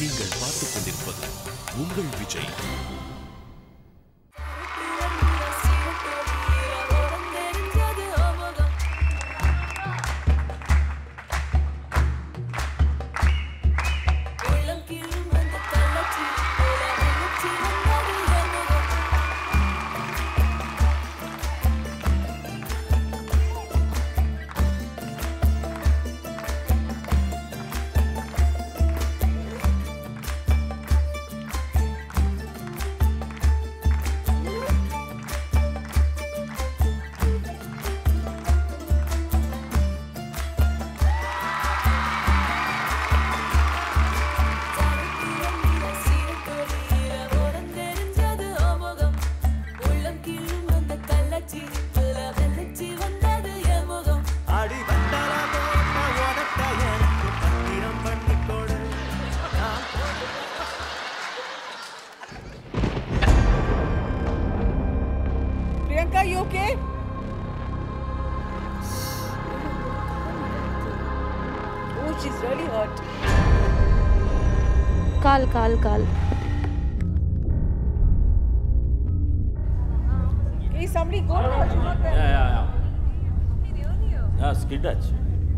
நீங்கள் பார்த்துக் கொண்டிருப்பது உங்கள் விஜய் அடி வந்தாரா போட்ட உடத்த எனக்கு பத்திரம் பண்ணி கொடு நான் Priyanka, you okay? Oh, she's really hurt. கால் கால் கால் Hey, somebody go now. She's not there. Yeah yeah yeah skid ஆச்சு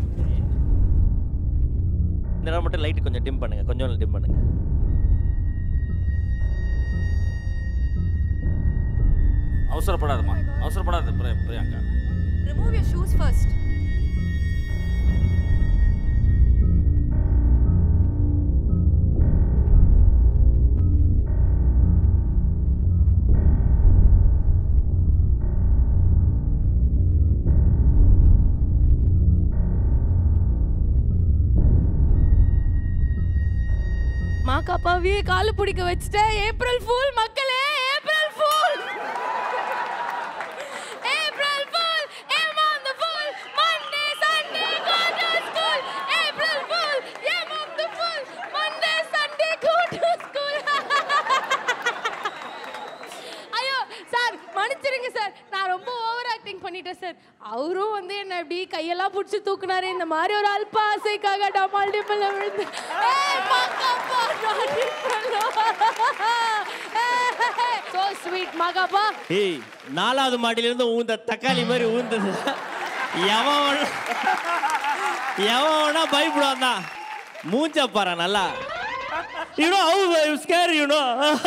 இந்த நேரம் மட்டும் லைட் கொஞ்சம் டிம் பண்ணுங்க கொஞ்சம் டிம் பண்ணுங்க அவசரப்படாதம்மா அவசரப்படாத பிரிய- Priyanka Remove your shoes first. மாக்காப்பாவே காலு பிடிக்க வச்சுட்டேன் ஏப்ரல் ஃபூல் மக்களே April fool April fool aim on the fool Monday Sunday go to school April fool aim on the fool Monday Sunday go to school ஐயோ sir மன்னிச்சிருங்க sir நான் ரொம்ப over acting பண்ணிட்டேன் sir அவரும் வந்து என்ன இப்படி கையெல்லாம் பிடிச்சி தூக்குனாரு இந்த மாதிரி ஒரு அல்ப ஆசைக்காக டமால் டிப்பல்ல விழுந்து ஏய், மகாப்பா, நான் டிப்பல்லோ. so sweet மகாப்பா ஏய் நாலாவது மாடியிலிருந்து ஊந்த தக்காளி மாதிரி ஊந்தது எவன் வேணா- எவன் வேணா பயப்படுவான் தான் மூஞ்ச பாரு நல்லா யூனோ ஹவு ஸ்கேர் யூனோ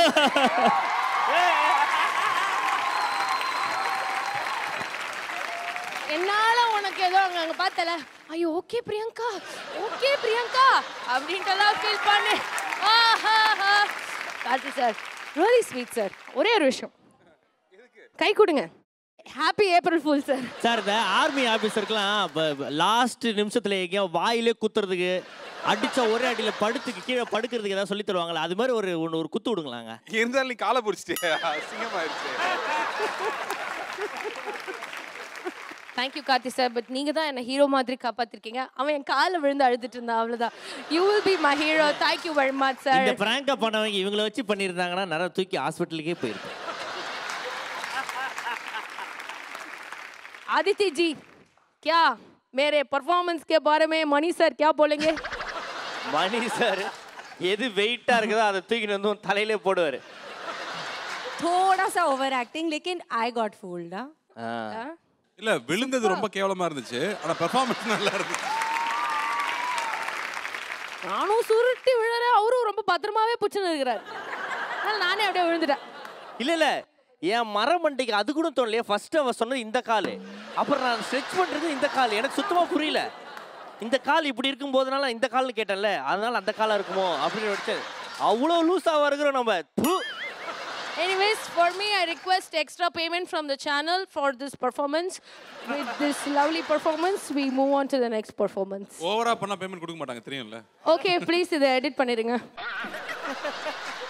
என்னால உனக்கு ஏதோ அங்க அங்க பார்த்தல ஐயோ ஓகே பிரியங்கா ஓகே பிரியங்கா அப்படின்ட்டு எல்லாம் ஃபீல் பண்ணு ஆஹாஹா. Karthi sir really sweet sir ஒரே ஒரு விஷயம் கை கொடுங்க happy April fool sir sir இந்த ஆர்மி ஆஃபீஸருக்குலாம் லாஸ்ட் நிமிஷத்துல எங்கேயோ வாயிலே குத்துறதுக்கு அடிச்ச ஒரே அடியில படுத்துக்கு கீழே படுக்கிறதுக்கு ஏதாவது சொல்லி தருவாங்களா அது மாதிரி ஒரு ஒன்று ஒரு குத்து விடுங்களாங்க இருந்தாலும் நீ காலை பிடிச்சிட்டே அசிங்கமாயிருச்சு தேங்க்யூ கார்த்தி சார் பட் நீங்க தான் என்ன ஹீரோ மாதிரி காப்பாத்திருக்கீங்க அவன் என் காலில் விழுந்து அழுதுட்டு இருந்தான் அவ்வளவுதான் you will be my hero thank you very much sir இந்த பிராங்கா பண்ணவங்க இவங்கள வச்சு பண்ணியிருந்தாங்கன்னா நிறைய தூக்கி ஹாஸ்பிட்டலுக்கே போயிருக்கும் आदित्य जी क्या मेरे परफॉर्मेंस के बारे में मनी सर क्या बोलेंगे மணி சார் எது வெயிட்டா இருக்குதோ அதை தூக்கிட்டு வந்து உன் தலையிலே போடுவாரு थोड़ा सा ओवर एक्टिंग लेकिन आई गॉट फूल्ड இல்ல விழுந்தது ரொம்ப கேவலமா இருந்துச்சு ஆனா பெர்ஃபார்மன்ஸ் நல்லா இருந்துச்சு நானும் சுருட்டி விழுறேன் அவரும் ரொம்ப பத்திரமாவே புச்சுன்னு இருக்கிறார் அதனால நானே அப்படியே விழுந்துட்டேன் இல்ல இல்ல என் மரமண்டைக்கு அது கூட தோணலையே ஃபர்ஸ்ட் அவ சொன்னது இந்த கால் அப்புறம் நான் ஸ்ட்ரெச் பண்றது இந்த கால் எனக்கு சுத்தமா புரியல இந்த கால் இப்படி இருக்கும் போதுனால இந்த கால்னு கேட்டேன்ல அதனால அந்த காலா இருக்குமோ அப்படின்னு வச்சு அவ்வளோ லூஸாக இருக்கிறோம் நம்ம ப்பு. Anyways, for me, I request extra payment from the channel for this performance. With this lovely performance, we move on to the next performance. ஓவரா பண்ணா பேமெண்ட் கொடுக்க மாட்டாங்க தெரியும்ல Okay, please இதை edit பண்ணிடுங்க